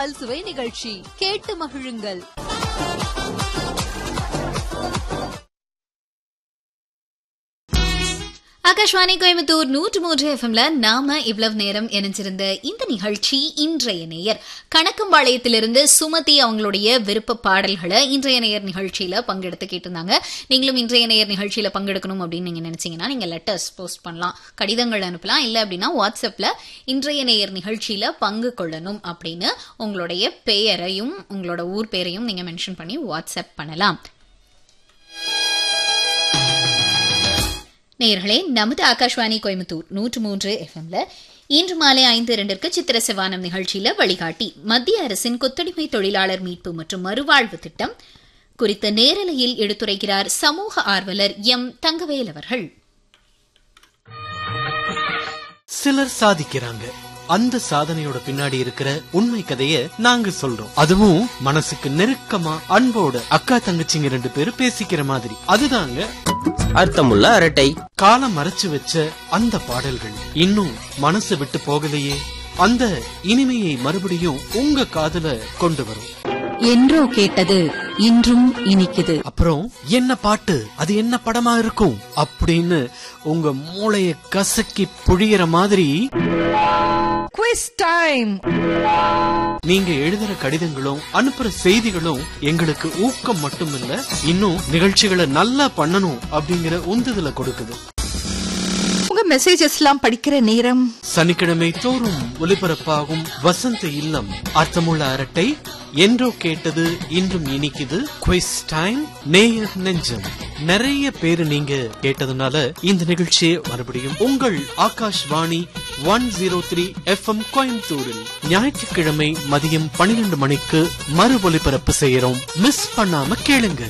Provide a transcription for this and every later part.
பல்சுவை நிகழ்ச்சி கேட்டு மகிழுங்கள் ஆகாஷ்வாணி கோயம்புத்தூர் நூற்று மூன்று எஃப்எம்ல நாம இவ்வளவு நேரம் இணைஞ்சிருந்த இந்த நிகழ்ச்சி இன்றைய நேயர் கணக்கம்பாளையத்திலிருந்து சுமதி அவங்களுடைய விருப்ப பாடல்களை இன்றைய நேயர் நிகழ்ச்சியில பங்கெடுத்து கேட்டிருந்தாங்க நீங்களும் இன்றைய நேயர் நிகழ்ச்சியில பங்கெடுக்கணும் அப்படின்னு நீங்க நினைச்சீங்கன்னா நீங்க லெட்டர்ஸ் போஸ்ட் பண்ணலாம் கடிதங்கள் அனுப்பலாம் இல்ல அப்படின்னா வாட்ஸ்அப்ல இன்றைய நேயர் நிகழ்ச்சியில பங்கு கொள்ளணும் அப்படின்னு உங்களுடைய பெயரையும் உங்களோட ஊர் பெயரையும் நீங்க மென்ஷன் பண்ணி வாட்ஸ்அப் பண்ணலாம் நேயர்களே நமது ஆகாஷ்வாணி கோயம்புத்தூர் நூற்று மூன்று எஃப்எம்ல இன்று மாலை ஐந்து இரண்டிற்கு சித்திர சிவானம் நிகழ்ச்சியில வழிகாட்டி மத்திய அரசின் கொத்தடிமை தொழிலாளர் மீட்பு மற்றும் மறுவாழ்வு திட்டம் குறித்த நேரலையில் எடுத்துரைக்கிறார் சமூக ஆர்வலர் எம் தங்கவேல் அவர்கள் சிலர் சாதிக்கிறாங்க அந்த சாதனையோட பின்னாடி இருக்கிற உண்மை கதைய நாங்க சொல்றோம் அதுவும் மனசுக்கு நெருக்கமா அன்போட அக்கா தங்கச்சிங்க ரெண்டு பேரும் பேசிக்கிற மாதிரி அதுதாங்க அர்த்தமுள்ள அரட்டை காலம் மறைச்சு வச்ச அந்த பாடல்கள் இன்னும் மனசு விட்டு போகலையே அந்த இனிமையை மறுபடியும் உங்க காதுல கொண்டு வரும் என்றோ கேட்டது இன்றும் இனிக்குது அப்புறம் என்ன பாட்டு அது என்ன படமா இருக்கும் அப்படின்னு உங்க மூளைய கசக்கி புழியற மாதிரி குவிஸ் டைம் நீங்க எழுதுற கடிதங்களும் அனுப்புற செய்திகளும் எங்களுக்கு ஊக்கம் மட்டும் இல்ல இன்னும் நிகழ்ச்சிகளை நல்லா பண்ணணும் அப்படிங்கிற உந்துதலை கொடுக்குது உங்க மெசேஜஸ் எல்லாம் படிக்கிற நேரம் சனிக்கிழமை தோறும் ஒலிபரப்பாகும் வசந்த இல்லம் அர்த்தமுள்ள அரட்டை என்றோ கேட்டது இன்றும் இனிக்குது குவிஸ் டைம் நேயர் நெஞ்சம் நிறைய பேரு நீங்க கேட்டதுனால இந்த நிகழ்ச்சியை மறுபடியும் உங்கள் Akashvani one zero three FM கோயம்புத்தூரில் ஞாயிற்றுக்கிழமை மதியம் பன்னிரண்டு மணிக்கு மறு ஒலிபரப்பு செய்யறோம் மிஸ் பண்ணாம கேளுங்க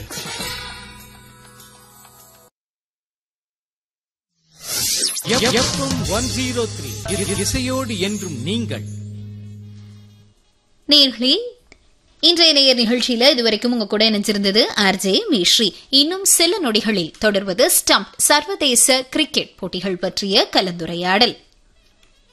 ஒன் ஜீரோ த்ரீ இசையோடு என்றும் நீங்கள் நேர்களே இன்றைய நேயர் நிகழ்ச்சியில இதுவரைக்கும் உங்க கூட இணைஞ்சிருந்தது ஆர்ஜே மேஸ்ரீ இன்னும் சில நொடிகளில் தொடர்வது ஸ்டம்ப் சர்வதேச கிரிக்கெட் போட்டிகள் பற்றிய கலந்துரையாடல்